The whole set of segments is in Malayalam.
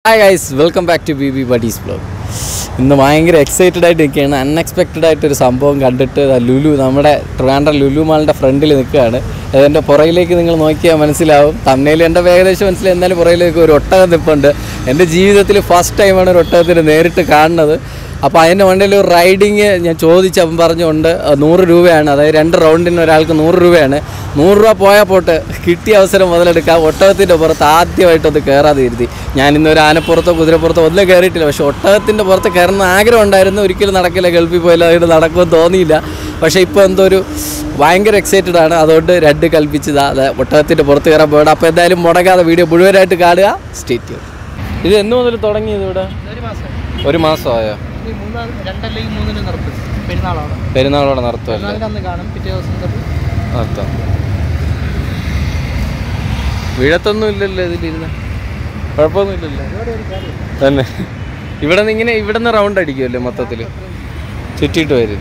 hi guys welcome back to B B buddies blog ഇന്ന് ഭയങ്കര എക്സൈറ്റഡ് ആയിട്ട് നിൽക്കുകയാണ് അൺഎക്സ്പെക്റ്റഡ് ആയിട്ടൊരു സംഭവം കണ്ടിട്ട് ദാ ലുലു നമ്മുടെ ട്രിവാൻഡ്രം ലുലു മാളിൻ്റെ ഫ്രണ്ടിൽ നിൽക്കുകയാണ് അതിൻ്റെ പുറയിലേക്ക് നിങ്ങൾ നോക്കിയാൽ മനസ്സിലാവും തമ്മയിൽ എൻ്റെ ഏകദേശം മനസ്സിലായി എന്നാലും പുറയിലേക്ക് ഒരു ഒട്ടകം നിൽപ്പുണ്ട് എൻ്റെ ജീവിതത്തിൽ ഫസ്റ്റ് ടൈമാണ് ഒരു ഒട്ടകത്തിന് നേരിട്ട് കാണുന്നത് അപ്പോൾ അതിൻ്റെ വണ്ടിയിൽ ഒരു റൈഡിങ് ഞാൻ ചോദിച്ചു അപ്പം പറഞ്ഞുകൊണ്ട് അഹ് നൂറ് രൂപയാണ് അതായത് രണ്ട് റൗണ്ടിന് ഒരാൾക്ക് നൂറ് രൂപയാണ് നൂറ് രൂപ പോയാൽ പോട്ട് കിട്ടിയ അവസരം മുതലെടുക്കാം ഒട്ടകത്തിൻ്റെ പുറത്ത് ആദ്യമായിട്ടൊന്ന് കയറാതെ ഇരുത്തി ഞാൻ ഇന്ന് ഒരു ആനപ്പുറത്തോ കുതിരപ്പുറത്തോ ഒന്നും കയറിയിട്ടില്ല പക്ഷേ ഒട്ടകത്തിൻ്റെ പുറത്ത് കയറുന്ന ആഗ്രഹം ഉണ്ടായിരുന്നു ഒരിക്കലും നടക്കില്ല ഗൾഫിൽ പോയില്ല അതുകൊണ്ട് നടക്കുമെന്ന് തോന്നിയില്ല പക്ഷേ ഇപ്പോൾ എന്തോ ഒരു ഭയങ്കര എക്സൈറ്റഡ് ആണ് അതുകൊണ്ട് രണ്ട് കൽപ്പിച്ചതാ അതെ ഒട്ടകത്തിൻ്റെ പുറത്ത് കയറാൻ പോകണം അപ്പോൾ എന്തായാലും മുടങ്ങാതെ വീഡിയോ മുഴുവനായിട്ട് കാണുക സ്റ്റേറ്റ് ഇത് എന്ന് മുതൽ തുടങ്ങിയത് ഇവിടെ ഒരു മാസം ഒരു മാസമായോ ഈ മൂന്നാം രണ്ടല്ലെങ്കിൽ മൂന്നിന് നിർത്തും പെരുന്നാളാണ് പെരുന്നാളോടെ നടത്തുമല്ലേ പെരുന്നാളിൻ്റെ അന്ന് കാണും പിറ്റേ ദിവസം തൊട്ട് നടത്താം വീഴത്തൊന്നും ഇല്ലല്ലോ ഇതിലിരുന്ന് കുഴപ്പമൊന്നുമില്ലല്ലോ ഇവിടെ ഒരു കാര്യം തന്നെ ഇവിടെ നിന്ന് ഇങ്ങനെ ഇവിടെ നിന്ന് റൗണ്ട് അടിക്കുമല്ലോ മൊത്തത്തിൽ ചുറ്റിയിട്ട് വരും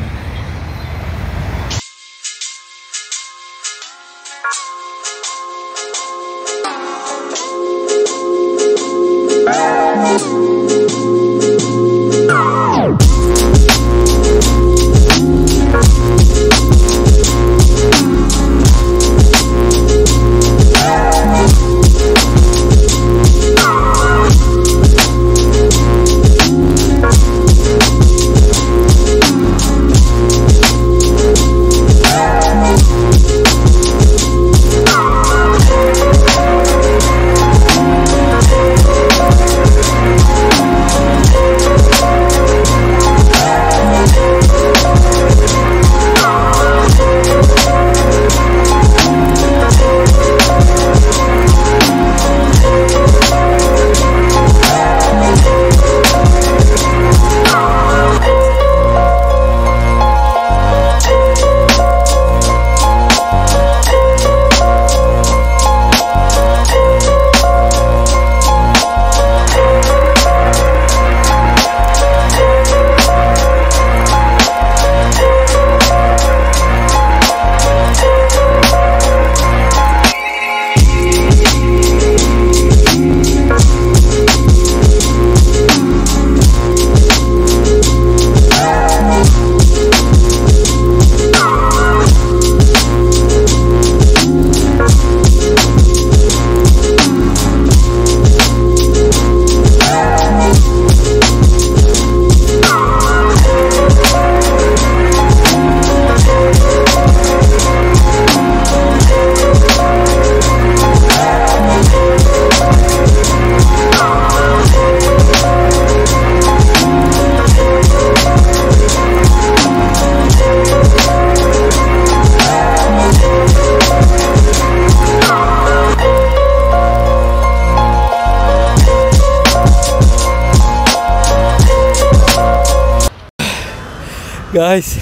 ഗായ്സ്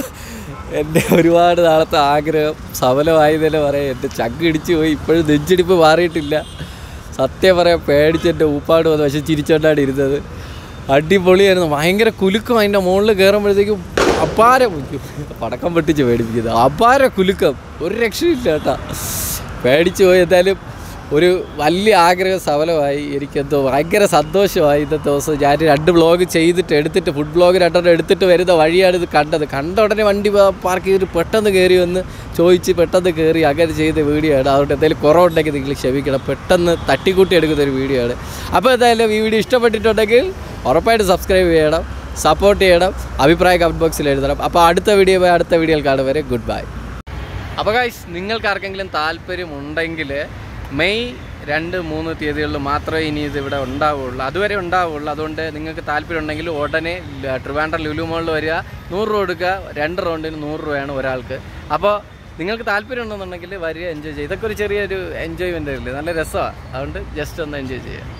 എൻ്റെ ഒരുപാട് നാളത്തെ ആഗ്രഹം സഫലമായി തന്നെ പറയാം എൻ്റെ ചങ്ക് ഇടിച്ചു പോയി ഇപ്പോഴും നെഞ്ചിടിപ്പ് മാറിയിട്ടില്ല സത്യം പറയാം പേടിച്ച് എൻ്റെ ഊപ്പാട് വന്ന് പക്ഷെ ചിരിച്ചോണ്ടാണ് ഇരുന്നത് അടിപൊളിയായിരുന്നു ഭയങ്കര കുലുക്കം അതിൻ്റെ മുകളിൽ കയറുമ്പോഴത്തേക്കും അപാര ഉയ്യോ, പടക്കം പൊട്ടിച്ച് പേടിപ്പിക്കുന്നത് അപാര കുലുക്കം ഒരു രക്ഷയില്ല കേട്ടാ പേടിച്ചു പോയി എന്തായാലും ഒരു വലിയ ആഗ്രഹം സഫലമായി എനിക്കെന്തോ ഭയങ്കര സന്തോഷമായി ഇന്നത്തെ ദിവസം ഞാൻ രണ്ട് വ്ളോഗ് ചെയ്തിട്ട് എടുത്തിട്ട് ഫുഡ് വ്ളോഗ് രണ്ടെണ്ണം എടുത്തിട്ട് വരുന്ന വഴിയാണ് ഇത് കണ്ടത് കണ്ട ഉടനെ വണ്ടി പാർക്ക് ചെയ്തിട്ട് പെട്ടെന്ന് കയറി വന്ന് ചോദിച്ച് പെട്ടെന്ന് കയറി അങ്ങനെ ചെയ്ത വീഡിയോ ആണ് അതുകൊണ്ട് എന്തെങ്കിലും കുറവുണ്ടെങ്കിൽ നിങ്ങൾ ക്ഷമിക്കണം പെട്ടെന്ന് തട്ടിക്കൂട്ടി എടുക്കുന്ന ഒരു വീഡിയോ ആണ് അപ്പോൾ എന്തായാലും ഈ വീഡിയോ ഇഷ്ടപ്പെട്ടിട്ടുണ്ടെങ്കിൽ ഉറപ്പായിട്ട് സബ്സ്ക്രൈബ് ചെയ്യണം സപ്പോർട്ട് ചെയ്യണം അഭിപ്രായം കമൻറ്റ് ബോക്സിൽ എഴുതണം അപ്പോൾ അടുത്ത വീഡിയോ അടുത്ത വീഡിയോയിൽ കാണും വരെ ഗുഡ് ബൈ അപ്പോൾ ഗൈസ് നിങ്ങൾക്ക് ആർക്കെങ്കിലും താല്പര്യമുണ്ടെങ്കിൽ മെയ് രണ്ട് മൂന്ന് തീയതികളിൽ മാത്രമേ ഇനി ഇത് ഇവിടെ ഉണ്ടാവുള്ളൂ അതുവരെ ഉണ്ടാവുള്ളൂ അതുകൊണ്ട് നിങ്ങൾക്ക് താല്പര്യം ഉണ്ടെങ്കിൽ ഉടനെ ല- ട്രിവാൻഡ്രം ലുലു മോളിൽ വരിക നൂറ് രൂപ കൊടുക്കുക രണ്ട് റൗണ്ടിന് നൂറ് രൂപയാണ് ഒരാൾക്ക് അപ്പോൾ നിങ്ങൾക്ക് താല്പര്യം ഉണ്ടെന്നുണ്ടെങ്കിൽ വരിക എൻജോയ് ചെയ്യുക ഇതൊക്കെ ഒരു ചെറിയൊരു എൻജോയ്മെൻ്റ് അല്ലേ നല്ല രസമാണ് അതുകൊണ്ട് ജസ്റ്റ് ഒന്ന് എൻജോയ് ചെയ്യുക